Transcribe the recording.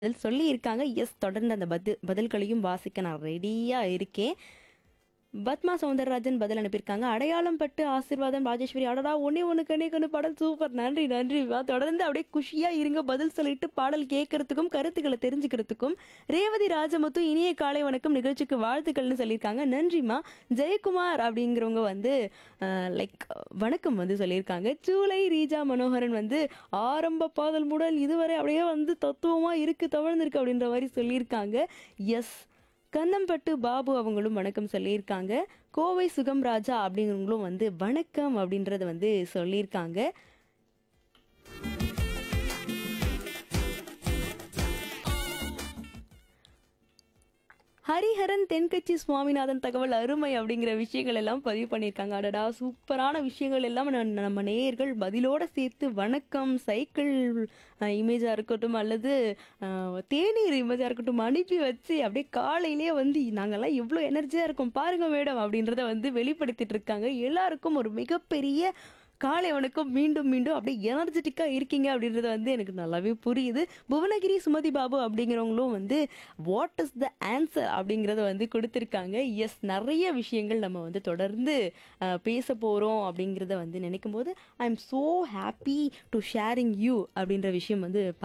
பதில் சொல்லியிருக்காங்க எஸ் தொடர்ந்து அந்த பதில் பதில்களையும் வாசிக்க நான் ரெடியாக இருக்கேன் பத்மா சௌந்தரராஜன் பதில் அனுப்பியிருக்காங்க அடையாளம் பட்டு ஆசீர்வாதம் ராஜேஸ்வரி அடடா ஒன்னே ஒன்று கண்ணே கண்ணு பாடல் சூப்பர் நன்றி நன்றி வா தொடர்ந்து அப்படியே குஷியாக இருங்க பதில் சொல்லிட்டு பாடல் கேட்கறதுக்கும் கருத்துக்களை தெரிஞ்சுக்கிறதுக்கும் ரேவதி ராஜமுத்து இனிய காலை வணக்கம் நிகழ்ச்சிக்கு வாழ்த்துக்கள்னு சொல்லியிருக்காங்க நன்றிம்மா ஜெயக்குமார் அப்படிங்கிறவங்க வந்து லைக் வணக்கம் வந்து சொல்லியிருக்காங்க சூலை ரீஜா மனோகரன் வந்து ஆரம்ப பாதல் முதல் இதுவரை அப்படியே வந்து தத்துவமாக இருக்கு தவழ்ந்திருக்கு அப்படின்ற மாதிரி சொல்லியிருக்காங்க எஸ் கன்னம்பட்டு பாபு அவங்களும் வணக்கம் சொல்லியிருக்காங்க கோவை சுகம் ராஜா அப்படிங்கிறவங்களும் வந்து வணக்கம் அப்படின்றத வந்து சொல்லியிருக்காங்க ஹரிஹரன் தென்கட்சி சுவாமிநாதன் தகவல் அருமை அப்படிங்கிற விஷயங்கள் எல்லாம் பதிவு பண்ணியிருக்காங்க அடடா சூப்பரான விஷயங்கள் எல்லாம் நம்ம- நம்ம நேயர்கள் பதிலோட சேர்த்து வணக்கம் சைக்கிள் இமேஜாக இருக்கட்டும் அல்லது அஹ், தேநீர் இமேஜாக இருக்கட்டும் அனுப்பி வச்சு அப்படியே காலையிலேயே வந்து நாங்கெல்லாம் எவ்வளோ எனர்ஜியாக இருக்கோம் பாருங்க மேடம் அப்படின்றத வந்து வெளிப்படுத்திட்டு இருக்காங்க எல்லாருக்கும் ஒரு மிகப்பெரிய காலை வணக்கம் மீண்டும் மீண்டும் அப்படியே எனர்ஜெட்டிக்காக இருக்கீங்க அப்படின்றது வந்து எனக்கு நல்லாவே புரியுது புவனகிரி சுமதி பாபு அப்படிங்கிறவங்களும் வந்து வாட் இஸ் த ஆன்சர் அப்படிங்கிறத வந்து கொடுத்துருக்காங்க எஸ் நிறைய விஷயங்கள் நம்ம வந்து தொடர்ந்து அஹ், பேச போகிறோம் அப்படிங்கிறத வந்து நினைக்கும் போது I am so happy to sharing you அப்படின்ற விஷயம் வந்து